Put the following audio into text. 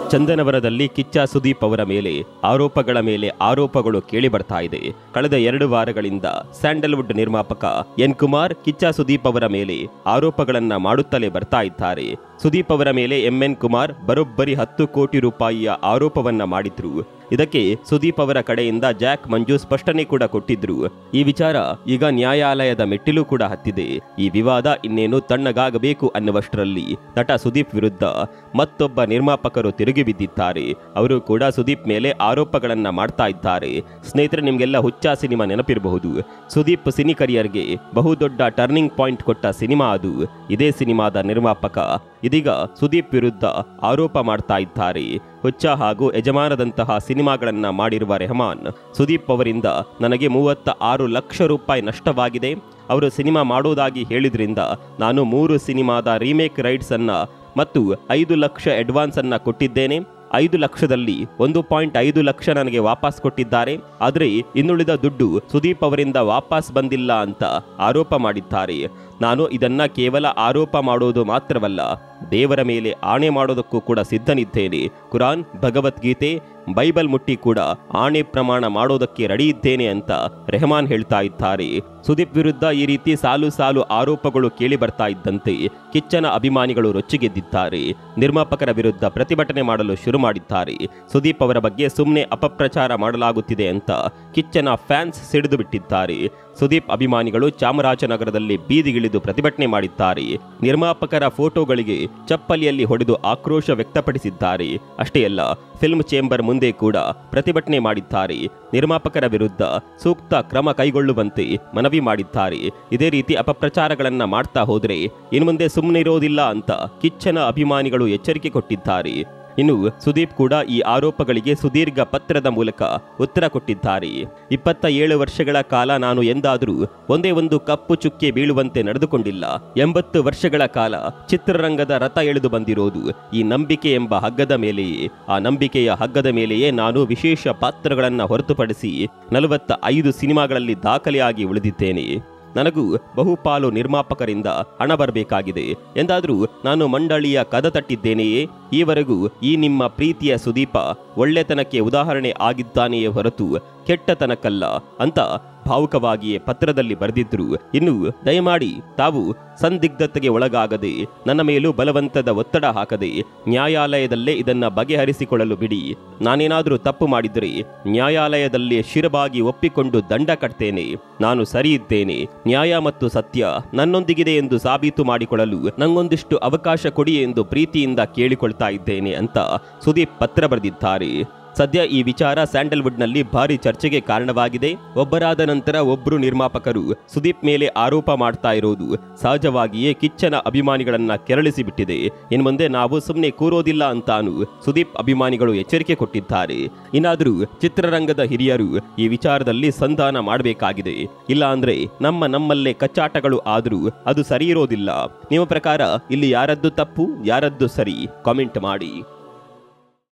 ಚಂದನವರದಲ್ಲಿ ಕಿಚ್ಚ ಸುದೀಪ್ ಅವರ ಮೇಲೆ ಆರೋಪಗಳ ಮೇಲೆ ಆರೋಪಗಳು ಕೇಳಿ ಬರ್ತಾ ಇದೆ ಕಳೆದ ಎರಡು ವಾರಗಳಿಂದ ಸ್ಯಾಂಡಲ್ವುಡ್ ನಿರ್ಮಾಪಕ ಎನ್ ಕುಮಾರ್ ಕಿಚ್ಚ ಸುದೀಪ್ ಅವರ ಮೇಲೆ ಆರೋಪಗಳನ್ನ ಮಾಡುತ್ತಲೇ ಬರ್ತಾ ಇದ್ದಾರೆ ಸುದೀಪ್ ಅವರ ಮೇಲೆ ಎಂಎನ್ ಕುಮಾರ್ ಬರೋಬ್ಬರಿ ಹತ್ತು ಕೋಟಿ ರೂಪಾಯಿಯ ಆರೋಪವನ್ನ ಮಾಡಿದ್ರು ಇದಕ್ಕೆ ಸುದೀಪ್ ಅವರ ಕಡೆಯಿಂದ ಜಾಕ್ ಮಂಜು ಸ್ಪಷ್ಟನೆ ಕೂಡ ಕೊಟ್ಟಿದ್ರು ಈ ವಿಚಾರ ಈಗ ನ್ಯಾಯಾಲಯದ ಮೆಟ್ಟಿಲು ಕೂಡ ಹತ್ತಿದೆ ಈ ವಿವಾದ ಇನ್ನೇನು ತಣ್ಣಗಾಗಬೇಕು ಅನ್ನುವಷ್ಟರಲ್ಲಿ ನಟ ಸುದೀಪ್ ವಿರುದ್ಧ ಮತ್ತೊಬ್ಬ ನಿರ್ಮಾಪಕರು ತಿರುಗಿ ಬಿದ್ದಿದ್ದಾರೆ ಅವರು ಕೂಡ ಸುದೀಪ್ ಮೇಲೆ ಆರೋಪಗಳನ್ನ ಮಾಡ್ತಾ ಇದ್ದಾರೆ ಸ್ನೇಹಿತರೆ ನಿಮ್ಗೆಲ್ಲ ಹುಚ್ಚ ಸಿನಿಮಾ ನೆನಪಿರಬಹುದು ಸುದೀಪ್ ಸಿನಿ ಕರಿಯರ್ಗೆ ಬಹುದೊಡ್ಡ ಟರ್ನಿಂಗ್ ಪಾಯಿಂಟ್ ಕೊಟ್ಟ ಸಿನಿಮಾ ಅದು ಇದೇ ಸಿನಿಮಾದ ನಿರ್ಮಾಪಕ ಇದೀಗ ಸುದೀಪ್ ವಿರುದ್ಧ ಆರೋಪ ಮಾಡ್ತಾ ಇದ್ದಾರೆ ಹುಚ್ಚ ಹಾಗೂ ಯಜಮಾನದಂತಹ ಸಿನಿಮಾಗಳನ್ನ ಮಾಡಿರುವ ರೆಹಮಾನ್ ಸುದೀಪ್ ಅವರಿಂದ ನನಗೆ ಮೂವತ್ತ ಆರು ಲಕ್ಷ ರೂಪಾಯಿ ನಷ್ಟವಾಗಿದೆ ಅವರು ಸಿನಿಮಾ ಮಾಡೋದಾಗಿ ಹೇಳಿದ್ರಿಂದ ನಾನು ಮೂರು ಸಿನಿಮಾದ ರೀಮೇಕ್ ರೈಟ್ಸ್ ಅನ್ನ ಮತ್ತು ಐದು ಲಕ್ಷ ಅಡ್ವಾನ್ಸ್ ಅನ್ನ ಕೊಟ್ಟಿದ್ದೇನೆ ಐದು ಲಕ್ಷದಲ್ಲಿ ಒಂದು ಪಾಯಿಂಟ್ ಐದು ಲಕ್ಷ ನನಗೆ ವಾಪಸ್ ಕೊಟ್ಟಿದ್ದಾರೆ ಆದರೆ ಇನ್ನುಳಿದ ದುಡ್ಡು ಸುದೀಪ್ ಅವರಿಂದ ವಾಪಸ್ ಬಂದಿಲ್ಲ ಅಂತ ಆರೋಪ ಮಾಡಿದ್ದಾರೆ ನಾನು ಇದನ್ನ ಕೇವಲ ಆರೋಪ ಮಾಡೋದು ಮಾತ್ರವಲ್ಲ ದೇವರ ಮೇಲೆ ಆಣೆ ಮಾಡೋದಕ್ಕೂ ಕೂಡ ಸಿದ್ಧನಿದ್ದೇನೆ ಕುರಾನ್ ಭಗವದ್ಗೀತೆ ಬೈಬಲ್ ಮುಟ್ಟಿ ಕೂಡ ಆಣೆ ಪ್ರಮಾಣ ಮಾಡೋದಕ್ಕೆ ರೆಡಿ ಇದ್ದೇನೆ ಅಂತ ರೆಹಮಾನ್ ಹೇಳ್ತಾ ಇದ್ದಾರೆ ಸುದೀಪ್ ವಿರುದ್ಧ ಈ ರೀತಿ ಸಾಲು ಸಾಲು ಆರೋಪಗಳು ಕೇಳಿ ಬರ್ತಾ ಇದ್ದಂತೆ ಕಿಚ್ಚನ ಅಭಿಮಾನಿಗಳು ರೊಚ್ಚಿಗೆದ್ದಿದ್ದಾರೆ ನಿರ್ಮಾಪಕರ ವಿರುದ್ಧ ಪ್ರತಿಭಟನೆ ಮಾಡಲು ಶುರು ಮಾಡಿದ್ದಾರೆ ಸುದೀಪ್ ಅವರ ಬಗ್ಗೆ ಸುಮ್ಮನೆ ಅಪಪ್ರಚಾರ ಮಾಡಲಾಗುತ್ತಿದೆ ಅಂತ ಕಿಚ್ಚನ ಫ್ಯಾನ್ಸ್ ಸಿಡಿದು ಬಿಟ್ಟಿದ್ದಾರೆ ಸುದೀಪ್ ಅಭಿಮಾನಿಗಳು ಚಾಮರಾಜನಗರದಲ್ಲಿ ಬೀದಿಗಿಳಿದು ಪ್ರತಿಭಟನೆ ಮಾಡಿದ್ದಾರೆ ನಿರ್ಮಾಪಕರ ಫೋಟೋಗಳಿಗೆ ಚಪ್ಪಲಿಯಲ್ಲಿ ಹೊಡೆದು ಆಕ್ರೋಶ ವ್ಯಕ್ತಪಡಿಸಿದ್ದಾರೆ ಅಷ್ಟೇ ಅಲ್ಲ ಫಿಲ್ಮ್ ಚೇಂಬರ್ ಮುಂದೆ ಕೂಡ ಪ್ರತಿಭಟನೆ ಮಾಡಿದ್ದಾರೆ ನಿರ್ಮಾಪಕರ ವಿರುದ್ಧ ಸೂಕ್ತ ಕ್ರಮ ಕೈಗೊಳ್ಳುವಂತೆ ಮನವಿ ಮಾಡಿದ್ದಾರೆ ಇದೇ ರೀತಿ ಅಪಪ್ರಚಾರಗಳನ್ನ ಮಾಡ್ತಾ ಹೋದ್ರೆ ಇನ್ಮುಂದೆ ಸುಮ್ಮನಿರೋದಿಲ್ಲ ಅಂತ ಕಿಚ್ಚನ ಅಭಿಮಾನಿಗಳು ಎಚ್ಚರಿಕೆ ಕೊಟ್ಟಿದ್ದಾರೆ ಇನ್ನು ಸುದೀಪ್ ಕೂಡ ಈ ಆರೋಪಗಳಿಗೆ ಸುದೀರ್ಘ ಪತ್ರದ ಮೂಲಕ ಉತ್ತರ ಕೊಟ್ಟಿದ್ದಾರೆ ಇಪ್ಪತ್ತ ಏಳು ವರ್ಷಗಳ ಕಾಲ ನಾನು ಎಂದಾದರೂ ಒಂದೇ ಒಂದು ಕಪ್ಪು ಚುಕ್ಕೆ ಬೀಳುವಂತೆ ನಡೆದುಕೊಂಡಿಲ್ಲ ಎಂಬತ್ತು ವರ್ಷಗಳ ಕಾಲ ಚಿತ್ರರಂಗದ ರಥ ಎಳೆದು ಬಂದಿರೋದು ಈ ನಂಬಿಕೆ ಎಂಬ ಹಗ್ಗದ ಮೇಲೆಯೇ ಆ ನಂಬಿಕೆಯ ಹಗ್ಗದ ಮೇಲೆಯೇ ನಾನು ವಿಶೇಷ ಪಾತ್ರಗಳನ್ನು ಹೊರತುಪಡಿಸಿ ನಲವತ್ತ ಐದು ಸಿನಿಮಾಗಳಲ್ಲಿ ದಾಖಲೆಯಾಗಿ ಉಳಿದಿದ್ದೇನೆ ನನಗೂ ಬಹುಪಾಲು ನಿರ್ಮಾಪಕರಿಂದ ಹಣ ಬರಬೇಕಾಗಿದೆ ಎಂದಾದರೂ ನಾನು ಮಂಡಳಿಯ ಕದ ತಟ್ಟಿದ್ದೇನೆಯೇ ಈವರೆಗೂ ಈ ನಿಮ್ಮ ಪ್ರೀತಿಯ ಸುದೀಪ ಒಳ್ಳೆತನಕ್ಕೆ ಉದಾಹರಣೆ ಆಗಿದ್ದಾನೆಯೇ ಹೊರತು ಕೆಟ್ಟತನಕ್ಕಲ್ಲ ಅಂತ ಭಾವುಕವಾಗಿಯೇ ಪತ್ರದಲ್ಲಿ ಬರೆದಿದ್ರು ಇನ್ನು ದಯಮಾಡಿ ತಾವು ಸಂದಿಗ್ಧತೆಗೆ ಒಳಗಾಗದೆ ನನ್ನ ಮೇಲೂ ಬಲವಂತದ ಒತ್ತಡ ಹಾಕದೆ ನ್ಯಾಯಾಲಯದಲ್ಲೇ ಇದನ್ನ ಬಗೆಹರಿಸಿಕೊಳ್ಳಲು ಬಿಡಿ ನಾನೇನಾದರೂ ತಪ್ಪು ಮಾಡಿದರೆ ನ್ಯಾಯಾಲಯದಲ್ಲೇ ಶಿರಬಾಗಿ ಒಪ್ಪಿಕೊಂಡು ದಂಡ ಕಟ್ತೇನೆ ನಾನು ಸರಿ ಇದ್ದೇನೆ ನ್ಯಾಯ ಮತ್ತು ಸತ್ಯ ನನ್ನೊಂದಿಗಿದೆ ಎಂದು ಸಾಬೀತು ಮಾಡಿಕೊಳ್ಳಲು ನಂಗೊಂದಿಷ್ಟು ಅವಕಾಶ ಕೊಡಿ ಎಂದು ಪ್ರೀತಿಯಿಂದ ಕೇಳಿಕೊಳ್ತಾ ಇದ್ದೇನೆ ಅಂತ ಸುದೀಪ್ ಪತ್ರ ಬರೆದಿದ್ದಾರೆ ಸದ್ಯ ಈ ವಿಚಾರ ಸ್ಯಾಂಡಲ್ವುಡ್ನಲ್ಲಿ ಭಾರಿ ಚರ್ಚೆಗೆ ಕಾರಣವಾಗಿದೆ ಒಬ್ಬರಾದ ನಂತರ ಒಬ್ಬರು ನಿರ್ಮಾಪಕರು ಸುದೀಪ್ ಮೇಲೆ ಆರೋಪ ಮಾಡ್ತಾ ಇರೋದು ಸಹಜವಾಗಿಯೇ ಕಿಚ್ಚನ ಅಭಿಮಾನಿಗಳನ್ನ ಕೆರಳಿಸಿ ಬಿಟ್ಟಿದೆ ಇನ್ಮುಂದೆ ನಾವು ಸುಮ್ಮನೆ ಕೂರೋದಿಲ್ಲ ಅಂತಾನು ಸುದೀಪ್ ಅಭಿಮಾನಿಗಳು ಎಚ್ಚರಿಕೆ ಕೊಟ್ಟಿದ್ದಾರೆ ಇನ್ನಾದರೂ ಚಿತ್ರರಂಗದ ಹಿರಿಯರು ಈ ವಿಚಾರದಲ್ಲಿ ಸಂಧಾನ ಮಾಡಬೇಕಾಗಿದೆ ಇಲ್ಲ ಅಂದ್ರೆ ನಮ್ಮ ನಮ್ಮಲ್ಲೇ ಕಚ್ಚಾಟಗಳು ಆದರೂ ಅದು ಸರಿ ಇರೋದಿಲ್ಲ ನಿಮ್ಮ ಪ್ರಕಾರ ಇಲ್ಲಿ ಯಾರದ್ದು ತಪ್ಪು ಯಾರದ್ದು ಸರಿ ಕಾಮೆಂಟ್ ಮಾಡಿ